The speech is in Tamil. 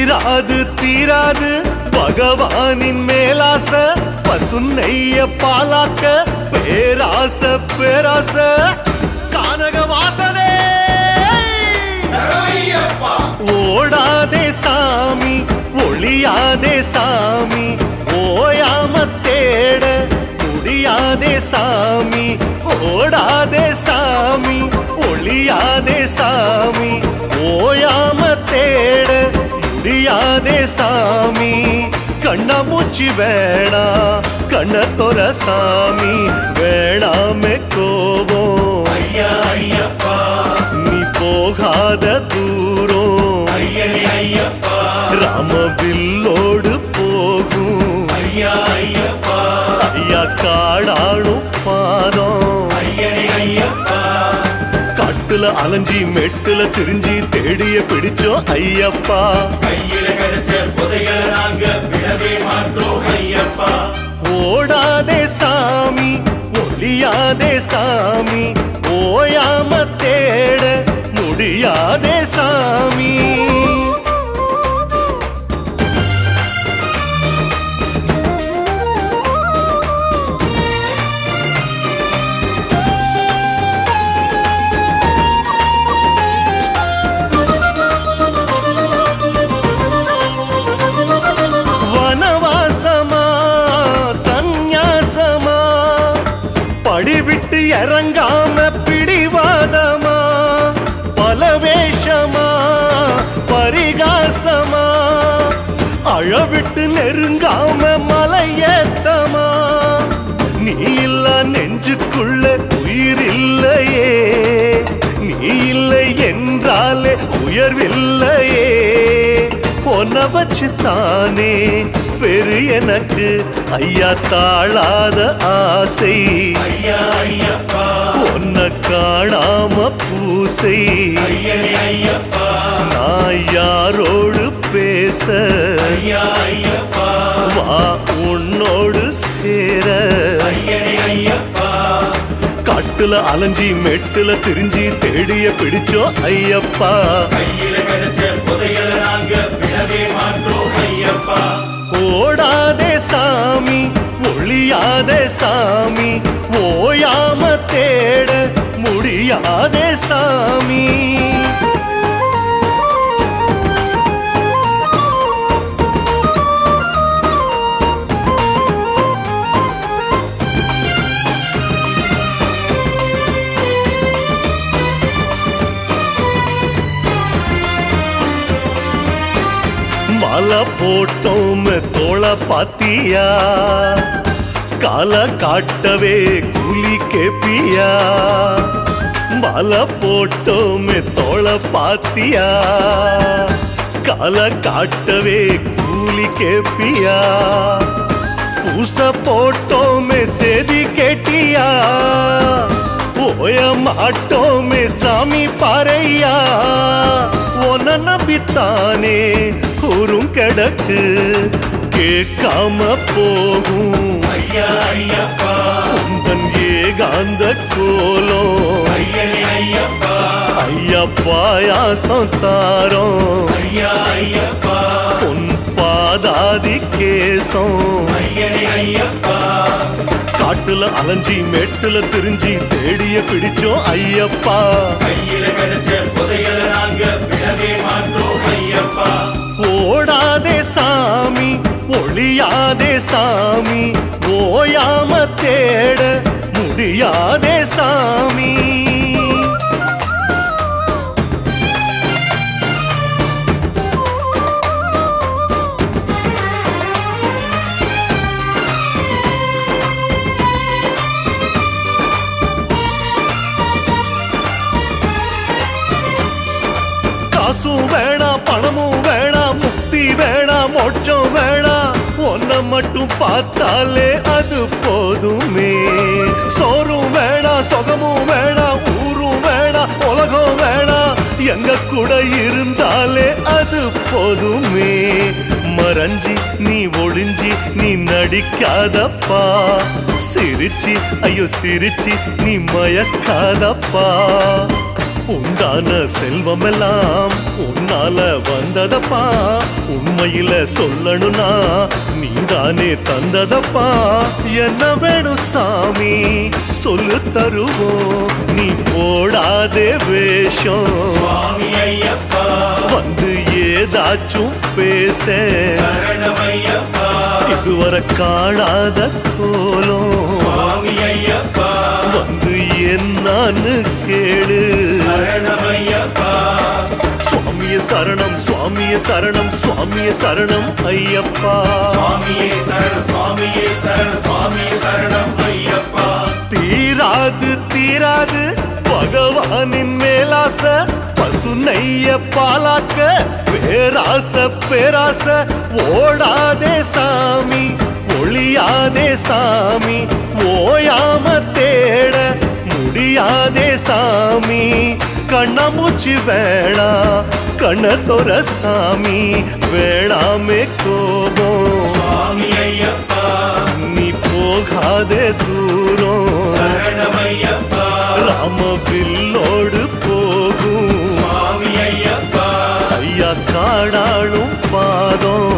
தீராது தீராது பகவானின் மேலாச பசுநெய்ய பாலாக்க பேராச பேராச கானக வாசனே ஓடாதே சாமி ஒளியாதே சாமி ஓயாம தேட முடியாதே சாமி ஓடாதே சாமி ஒளியாதே சாமி ஓயாம தேட முடியாதே சாமி கண்ணாமூச்சி வேணா கண்ண தொர சாமி வேணாமே கோபம் ஐயா ஐயப்பா நீ போகாத தூரம் ஐயனே ஐயப்பா ராமவில்லோடு போகும் ஐயா ஐயப்பா ஐயா காடாளும் பாதம் ஐயனே ஐயப்பா காட்டுல அலைஞ்சி மெட்டுல திரிஞ்சி தேடிய பிடிச்சோம் ஐயப்பா கையில கிடைச்ச புதையல நாங்க விடவே மாட்டோம் ஐயப்பா ஓடாதே சாமி ஒளியாதே சாமி ஓயாம தேட முடியாதே சாமி வனவாசமா சந்நியாசமா படிவிட்டு இறங்காம பிடிவாதமா பலவேஷமா பரிகாசமா அழவிட்டு நெருங்காம மலையேத்தமா நீ இல்ல நெஞ்சுக்குள்ள உயிர் இல்லையே நீ இல்லை என்றாலே உயர்வில்லையே பொன்ன வச்சு தானே பெரு எனக்கு ஐயா தாழாத ஆசை ஐயா ஐயப்பா பொன்ன காணாம பூசை ஐயனே ஐயப்பா நான் யாரோடு பேச ஐயா ஐயப்பா வா உன்னோடு சேர ஐயனே ஐயப்பா காட்டுல அலைஞ்சி மெட்டுல திரிஞ்சி தேடிய பிடிச்சோம் ஐயப்பா கையில கிடைச்ச புதையல நாங்க விடவே மாட்டோம் ஐயப்பா ஓடாதே சாமி ஒளியாதே சாமி ஓயாம தேட முடியாதே சாமி மாலை போட்டோம் தோள பாத்தியா கால காட்டவே கூலி கேப்பியா மாலை போட்டோம் தோள பாத்தியா கால காட்டவே கூலி கேப்பியா பூச போட்டோமே சேதி கேட்டியா ஓய மாட்டோமே சாமி பாறையா உன நம்பித்தானே கூறும் கிடக்கு கேட்காம போகும் ஐயா ஐயப்பா உந்தன் ஏகாந்த கோலம் ஐயனே ஐயப்பா ஐயா பாயாசம் தாரோம் ஐயா ஐயப்பா பொன் பாதாதி கேசம் ஐயனே ஐயப்பா காட்டுல அலைஞ்சி மெட்டுல திரிஞ்சி தேடிய பிடிச்சோம் ஐயப்பா கையில கிடைச்ச புதையல நாங்க விடவே மாட்டோம் ஐயப்பா ஓடாதே சாமி ஒளியாதே சாமி ஓயாம தேட முடியாதே சாமி காசும் வேணாம் பணமும் வேணாம் முக்தி வேணாம் மோட்சம் வேணாம் ஒன்ன மட்டும் பார்த்தாலே அது போதுமே சோறும் வேணாம் சொகமும் வேணாம் ஊரும் வேணாம் உலகம் வேணாம் எங்க கூட இருந்தாலே அது போதுமே மறைஞ்சி நீ ஒளிஞ்சி நீ நடிக்காதப்பா சிரிச்சி ஐயோ சிரிச்சி நீ மயக்காதப்பா உண்டான செல்வமெல்லாம் உன்னால வந்ததப்பா உண்மையில சொல்லணும்னா நீதானே தந்ததப்பா என்ன வேணும் சாமி சொல்லு தருவோம் நீ போடாதே வேஷம் சுவாமி ஐயப்பா வந்து ஏதாச்சும் பேச சரணமையப்பா இதுவரை காணாத கோலம் சுவாமி ஐயப்பா வந்து என்னான்னு கேளு சரணமையப்பா சுவாமிய சரணம் சுவாமிய சரணம் சுவாமிய சரணம் ஐயப்பா சுவாமியே சரணம் சுவாமியே சரணம் சுவாமியே சரணம் ஐயப்பா தீராது தீராது பகவானின் மேலாச பசு நெய்ய பாலாக்க பேராச பேராச ஓடாதே சாமி ஒளியாதே சாமி ஓயாம தேட முடியாதே சாமி கண்ணாமூச்சி வேணா கண்ண தொர சாமி வேணாமே கோபம் சுவாமி ஐயப்பா நீ போகாதே தூரம் சரணமையப்பா ராம வில்லோடு போகும் சுவாமி ஐயப்பா ஐயா காடாளும் பாதம்